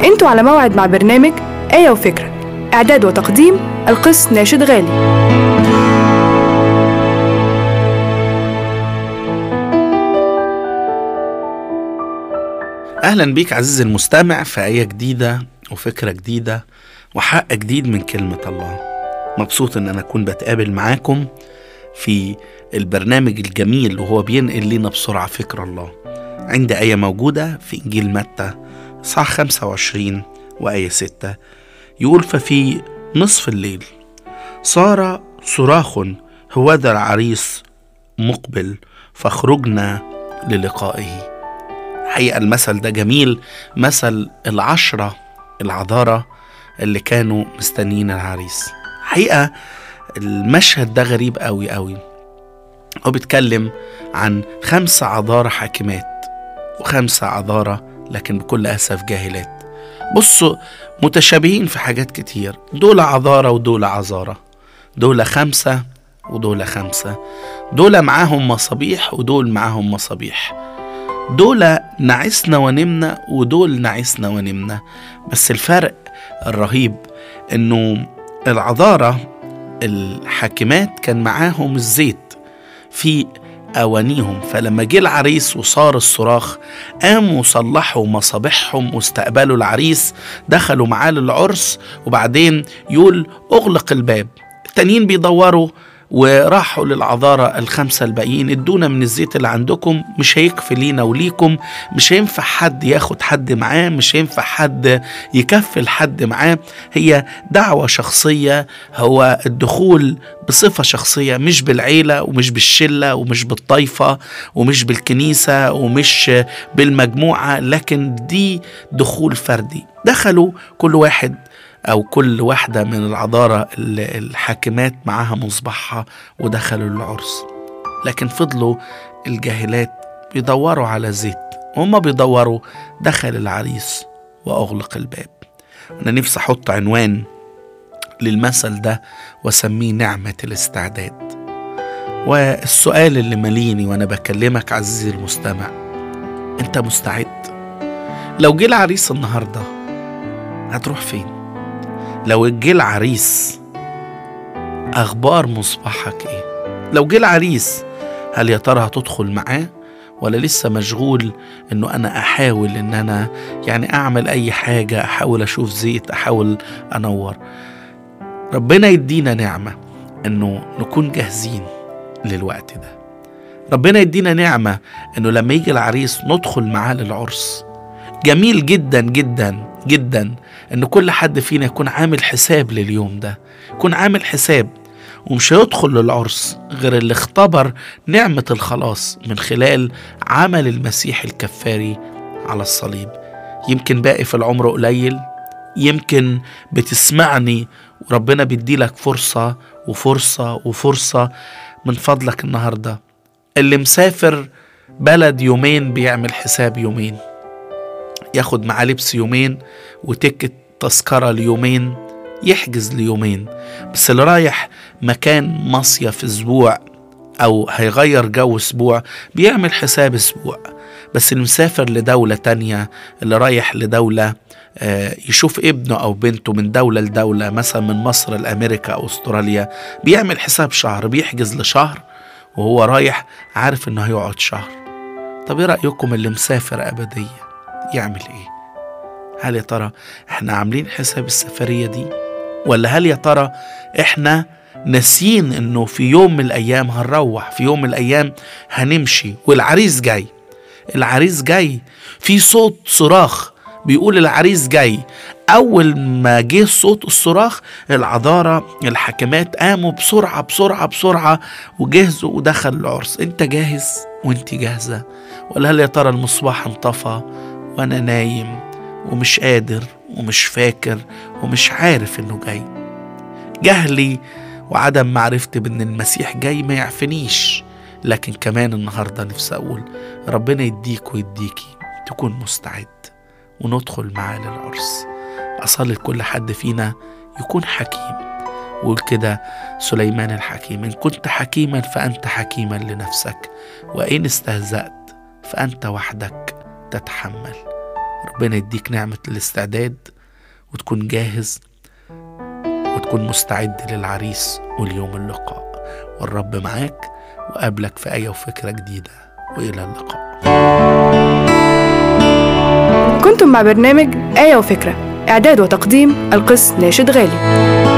انتوا على موعد مع برنامج آية وفكرة إعداد وتقديم القس ناشد غالي أهلا بيك عزيزي المستمع في آية جديدة وفكرة جديدة وحق جديد من كلمة الله مبسوط إن أنا أكون بتقابل معاكم في البرنامج الجميل وهو بينقل لنا بسرعة فكر الله عند آية موجودة في إنجيل متى صح 25 وآية 6 يقول ففي نصف الليل صار صراخ هو ذا العريس مقبل فخرجنا للقائه حقيقة المثل ده جميل مثل العشرة العذارة اللي كانوا مستنيين العريس حقيقة المشهد ده غريب قوي قوي هو بيتكلم عن خمسة عذارة حاكمات وخمسة عذارة لكن بكل أسف جاهلات بصوا متشابهين في حاجات كتير دول عذارة ودول عذارة دول خمسة ودول خمسة دول معاهم مصابيح ودول معاهم مصابيح دول نعسنا ونمنا ودول نعسنا ونمنا بس الفرق الرهيب انه العذارة الحاكمات كان معاهم الزيت في أوانيهم فلما جه العريس وصار الصراخ قاموا صلحوا مصابيحهم واستقبلوا العريس دخلوا معاه للعرس وبعدين يقول أغلق الباب التانيين بيدوروا وراحوا للعذارى الخمسة الباقيين ادونا من الزيت اللي عندكم مش هيكفي لينا وليكم مش هينفع حد ياخد حد معاه مش هينفع حد يكفل حد معاه هي دعوة شخصية هو الدخول بصفة شخصية مش بالعيلة ومش بالشلة ومش بالطائفة ومش بالكنيسة ومش بالمجموعة لكن دي دخول فردي دخلوا كل واحد أو كل واحدة من العذارى الحاكمات معاها مصباحها ودخلوا العرس لكن فضلوا الجاهلات بيدوروا على زيت وهم بيدوروا دخل العريس وأغلق الباب أنا نفسي أحط عنوان للمثل ده وأسميه نعمة الاستعداد والسؤال اللي ماليني وأنا بكلمك عزيزي المستمع أنت مستعد؟ لو جه العريس النهارده هتروح فين؟ لو جه العريس اخبار مصباحك ايه لو جه العريس هل يا ترى هتدخل معاه ولا لسه مشغول انه انا احاول ان انا يعني اعمل اي حاجه احاول اشوف زيت احاول انور ربنا يدينا نعمه انه نكون جاهزين للوقت ده ربنا يدينا نعمه انه لما يجي العريس ندخل معاه للعرس جميل جدا جدا جدا ان كل حد فينا يكون عامل حساب لليوم ده يكون عامل حساب ومش هيدخل للعرس غير اللي اختبر نعمة الخلاص من خلال عمل المسيح الكفاري على الصليب يمكن باقي في العمر قليل يمكن بتسمعني وربنا بيديلك فرصة وفرصة وفرصة من فضلك النهاردة اللي مسافر بلد يومين بيعمل حساب يومين ياخد معاه لبس يومين وتكت تذكرة ليومين يحجز ليومين بس اللي رايح مكان مصيف اسبوع او هيغير جو اسبوع بيعمل حساب اسبوع بس اللي مسافر لدولة تانية اللي رايح لدولة يشوف ابنه او بنته من دولة لدولة مثلا من مصر لامريكا او استراليا بيعمل حساب شهر بيحجز لشهر وهو رايح عارف انه هيقعد شهر طب ايه رأيكم اللي مسافر ابدية يعمل ايه هل يا ترى احنا عاملين حساب السفرية دي ولا هل يا ترى احنا ناسيين انه في يوم من الايام هنروح في يوم من الايام هنمشي والعريس جاي العريس جاي في صوت صراخ بيقول العريس جاي اول ما جه صوت الصراخ العذارة الحكمات قاموا بسرعة بسرعة بسرعة وجهزوا ودخل العرس انت جاهز وانت جاهزة ولا هل يا ترى المصباح انطفى وانا نايم ومش قادر ومش فاكر ومش عارف انه جاي جهلي وعدم معرفتي بان المسيح جاي ما يعفنيش لكن كمان النهاردة نفسي أقول ربنا يديك ويديكي تكون مستعد وندخل معاه للعرس أصلي لكل حد فينا يكون حكيم وقول كده سليمان الحكيم إن كنت حكيما فأنت حكيما لنفسك وإن استهزأت فأنت وحدك تتحمل ربنا يديك نعمة الاستعداد وتكون جاهز وتكون مستعد للعريس واليوم اللقاء والرب معاك وقابلك في آية وفكرة جديدة وإلى اللقاء كنتم مع برنامج آية وفكرة إعداد وتقديم القس ناشد غالي